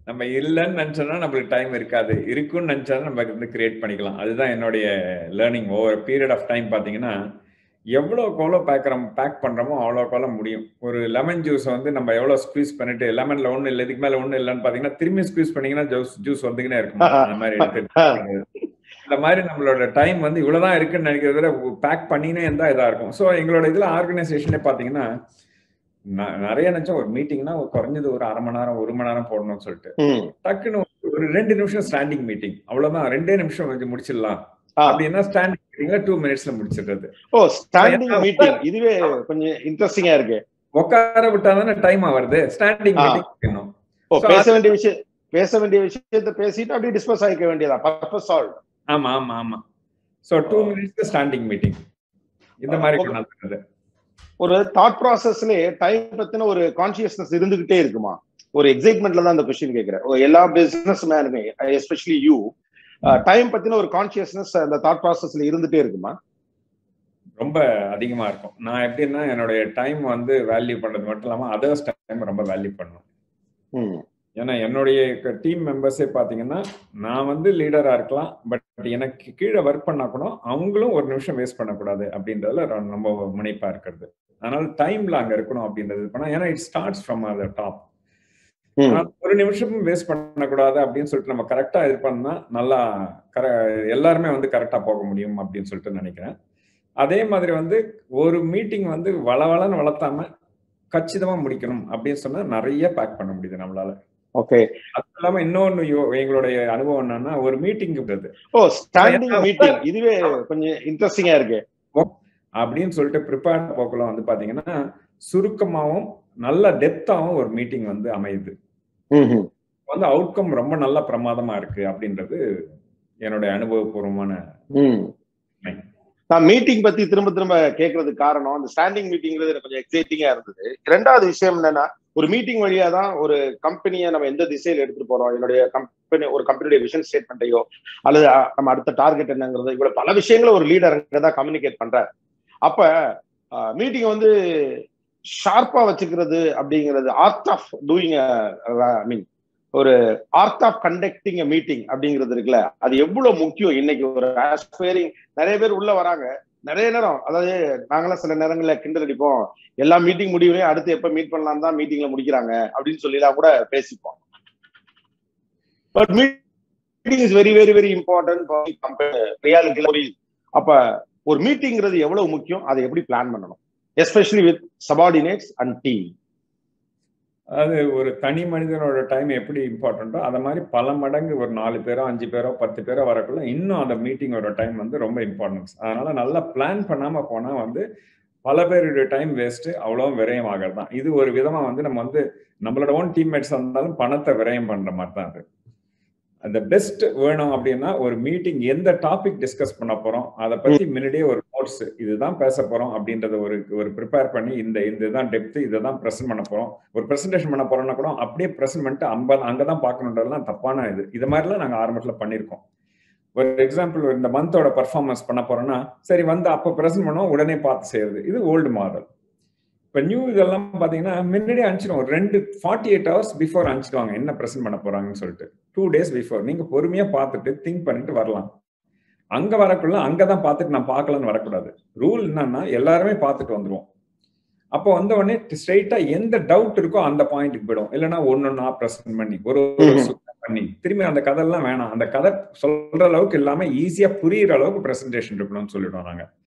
நம்ம இல்லைன்னு நினைச்சோம்னா நம்மளுக்கு டைம் இருக்காது இருக்குன்னு நினைச்சா நம்ம வந்து கிரியேட் பண்ணிக்கலாம் அதுதான் என்னுடைய learning over period of time பார்த்தீங்கன்னா எவ்வளோக்கு எவ்வளோ பேக்கிறோம் பேக் பண்ணுறோமோ அவ்வளோக்கு எவ்வளோ முடியும் ஒரு லெமன் ஜூஸ் வந்து நம்ம எவ்வளோ ஸ்குவீஸ் பண்ணிட்டு லெமனில் ஒன்றும் இல்லை இதுக்கு மேலே ஒன்றும் இல்லைன்னு பார்த்தீங்கன்னா திரும்பி ஸ்குவீஸ் பண்ணீங்கன்னா ஜூஸ் ஜூஸ் வந்துக்கினே இருக்கும் அந்த மாதிரி எடுத்து இந்த மாதிரி நம்மளோட டைம் வந்து இவ்வளவுதான் இருக்குன்னு நினைக்கிறத விட பேக் பண்ணினே இருந்தா இதா இருக்கும் ஸோ எங்களோட இதுல ஆர்கனைசேஷனே பாத்தீங்கன்னா நிறைய நினைச்சோம் ஒரு மீட்டிங்னா குறைஞ்சது ஒரு அரை மணி நேரம் ஒரு மணி நேரம் போடணும்னு சொல்லிட்டு டக்குன்னு ஒரு ரெண்டு நிமிஷம் ஸ்டாண்டிங் மீட்டிங் அவ்வளவுதான் ரெண்டே நிமிஷம் வந்து முடிச்சிடலாம் அப்படின்னா ஸ்டாண்டிங் மீட்டிங்ல டூ மினிட்ஸ்ல முடிச்சிடுறது ஓ ஸ்டாண்டிங் மீட்டிங் இதுவே கொஞ்சம் இன்ட்ரெஸ்டிங்கா இருக்கு உட்கார விட்டா தானே டைம் ஆவறது ஸ்டாண்டிங் மீட்டிங் ஓ பேச வேண்டிய விஷயம் பேச வேண்டிய விஷயத்த பேசிட்டு அப்படியே டிஸ்பஸ் ஆகிக்க வேண்டியதா பர்பஸ் சால்வ் ஆமா ஆமா ஆமா so two minutes standing meeting இந்த மாதிரி கொண்டாந்து ஒரு தாட் ப்ராசஸ்ல டைம் பத்தின ஒரு கான்சியஸ்னஸ் இருந்துகிட்டே இருக்குமா ஒரு எக்ஸைட்மெண்ட்ல தான் அந்த கொஸ்டின் கேட்கிறேன் எல்லா பிசினஸ் மேனுமே எஸ்பெஷலி யூ டைம் பத்தின ஒரு கான்சியஸ்னஸ் அந்த தாட் ப்ராசஸ்ல இருந்துட்டே இருக்குமா ரொம்ப அதிகமா இருக்கும் நான் எப்படின்னா என்னுடைய டைம் வந்து வேல்யூ பண்றது மட்டும் இல்லாம அதர்ஸ் டைம் ரொம்ப வேல்யூ பண்ணுவேன் ஏன்னா என்னுடைய டீம் மெம்பர்ஸே பார்த்தீங்கன்னா நான் வந்து லீடரா இருக்கலாம் பட் எனக்கு கீழே ஒர்க் பண்ணா கூட அவங்களும் ஒரு நிமிஷம் வேஸ்ட் பண்ணக்கூடாது அப்படின்றதுல ரொம்ப முனைப்பா இருக்கிறது அதனால டைம்ல அங்க இருக்கணும் அப்படின்றது பண்ணா ஏன்னா it starts from the top ஒரு நிமிஷமும் வேஸ்ட் பண்ணக்கூடாது அப்படின்னு சொல்லிட்டு நம்ம கரெக்டா இது பண்ணா நல்லா கர எல்லாருமே வந்து கரெக்டா போக முடியும் அப்படின்னு சொல்லிட்டு நினைக்கிறேன் அதே மாதிரி வந்து ஒரு மீட்டிங் வந்து வளவளன்னு வளர்த்தாம கச்சிதமா முடிக்கணும் அப்படின்னு சொன்னா நிறைய பேக் பண்ண முடியுது நம்மளால ஓகே அது இல்லாம இன்னொன்னு எங்களுடைய அனுபவம் என்னன்னா ஒரு மீட்டிங் ஓ ஸ்டாண்டிங் மீட்டிங் இதுவே கொஞ்சம் இன்ட்ரெஸ்டிங்கா இருக்கு அப்படின்னு சொல்லிட்டு ப்ரிப்பேர் போக்குல வந்து பாத்தீங்கன்னா சுருக்கமாவும் நல்ல டெப்தாவும் ஒரு மீட்டிங் வந்து அமையுது வந்து அவுட்கம் ரொம்ப நல்ல பிரமாதமா இருக்கு அப்படின்றது என்னுடைய அனுபவபூர்வமான நான் மீட்டிங் பத்தி திரும்ப திரும்ப கேட்கறதுக்கு காரணம் அந்த ஸ்டாண்டிங் மீட்டிங்கிறது எனக்கு கொஞ்சம் எக்ஸைட்டிங்கா இருந்தது ரெண்டாவது விஷயம் என்னன்னா ஒரு மீட்டிங் வழியா தான் ஒரு கம்பெனியை நம்ம எந்த திசையில் எடுத்துட்டு போறோம் என்னுடைய கம்பெனி ஒரு கம்பெனியுடைய விஷன் ஸ்டேட்மெண்ட்டையோ அல்லது நம்ம அடுத்த டார்கெட் என்னங்கிறது இவ்வளவு பல விஷயங்களை ஒரு லீடர் தான் கம்யூனிகேட் பண்றாரு அப்ப மீட்டிங் வந்து ஷார்ப்பா வச்சுக்கிறது அப்படிங்கிறது art of doing I mean ஒரு ஆர்ட் ஆஃப் கண்டக்டிங் மீட்டிங் அப்படிங்கிறது இருக்குல்ல அது எவ்வளவு முக்கியம் இன்னைக்கு ஒரு ஆஸ்பைரிங் நிறைய பேர் உள்ள வராங்க நிறைய நேரம் அதாவது நாங்களாம் சில நேரங்கள்ல கிண்டல் அடிப்போம் எல்லா மீட்டிங் முடிவுலையும் அடுத்து எப்ப மீட் பண்ணலாம் தான் மீட்டிங்ல முடிக்கிறாங்க அப்படின்னு சொல்லிலாம் கூட பேசிப்போம் but meeting is very very very important reality அப்ப ஒரு மீட்டிங்கிறது எவ்வளவு முக்கியம் அதை எப்படி பிளான் பண்ணணும் especially with subordinates and team அது ஒரு தனி மனிதனோட டைம் எப்படி இம்பார்ட்டண்ட்டோ அதை மாதிரி பல மடங்கு ஒரு நாலு பேரோ அஞ்சு பேரோ பத்து பேரோ வரக்குள்ள இன்னும் அந்த மீட்டிங்கோட டைம் வந்து ரொம்ப இம்பார்ட்டன்ஸ் அதனால நல்லா பிளான் பண்ணாம போனா வந்து பல பேருடைய டைம் வேஸ்ட் அவ்வளோ விரயம் ஆகிறது தான் இது ஒரு விதமா வந்து நம்ம வந்து நம்மளோட ஓன் டீம்மேட்ஸ் இருந்தாலும் பணத்தை விரயம் பண்ற மாதிரி தான் அது அந்த பெஸ்ட் வேணும் அப்படின்னா ஒரு மீட்டிங் எந்த டாபிக் டிஸ்கஸ் பண்ண போறோம் அதை பத்தி முன்னாடியே ஒரு நோட்ஸ் இதுதான் பேச போறோம் அப்படின்றத ஒரு ஒரு ப்ரிப்பேர் பண்ணி இந்த இதுதான் டெப்த் இதை தான் ப்ரெசென்ட் பண்ண போறோம் ஒரு ப்ரெசன்டேஷன் பண்ண போறோம்னா கூட அப்படியே ப்ரெசென்ட் பண்ணிட்டு ஐம்பது அங்கதான் பார்க்கணுன்றதுலாம் தப்பான இது இது மாதிரிலாம் நாங்கள் ஆரம்பத்தில் பண்ணியிருக்கோம் ஒரு எக்ஸாம்பிள் இந்த மந்தோட பர்ஃபார்மன்ஸ் பண்ண போறோம்னா சரி வந்து அப்போ ப்ரெசென்ட் பண்ணோம் உடனே பார்த்து செய்யறது இது ஓல்டு மாடல் இப்போ நியூ இதெல்லாம் பார்த்தீங்கன்னா முன்னாடியே அனுப்பிச்சிடும் ஒரு ரெண்டு ஃபார்ட்டி எயிட் ஹவர்ஸ் பிஃபோர் அனுப்பிச்சிடுவாங்க என்ன ப்ரெசென்ட் பண்ண போறாங்கன்னு சொல்லிட்டு டூ டேஸ் பிஃபோர் நீங்க பொறுமையா பார்த்துட்டு திங்க் பண்ணிட்டு வரலாம் அங்க வரக்குள்ள அங்கதான் பார்த்துட்டு நான் பார்க்கலன்னு வரக்கூடாது ரூல் என்னன்னா எல்லாருமே பார்த்துட்டு வந்துருவோம் அப்போ வந்த உடனே ஸ்ட்ரெயிட்டா எந்த டவுட் இருக்கோ அந்த பாயிண்ட்டுக்கு போயிடும் இல்லைன்னா ஒன்னொன்னா ப்ரெசென்ட் பண்ணி ஒரு பண்ணி திரும்பி அந்த கதையெல்லாம் வேணாம் அந்த கதை சொல்ற அளவுக்கு இல்லாம ஈஸியா புரியுற அளவுக்கு ப்ரெசன்டேஷன் இருக்கணும்னு சொல்லிடுவோம் நாங்க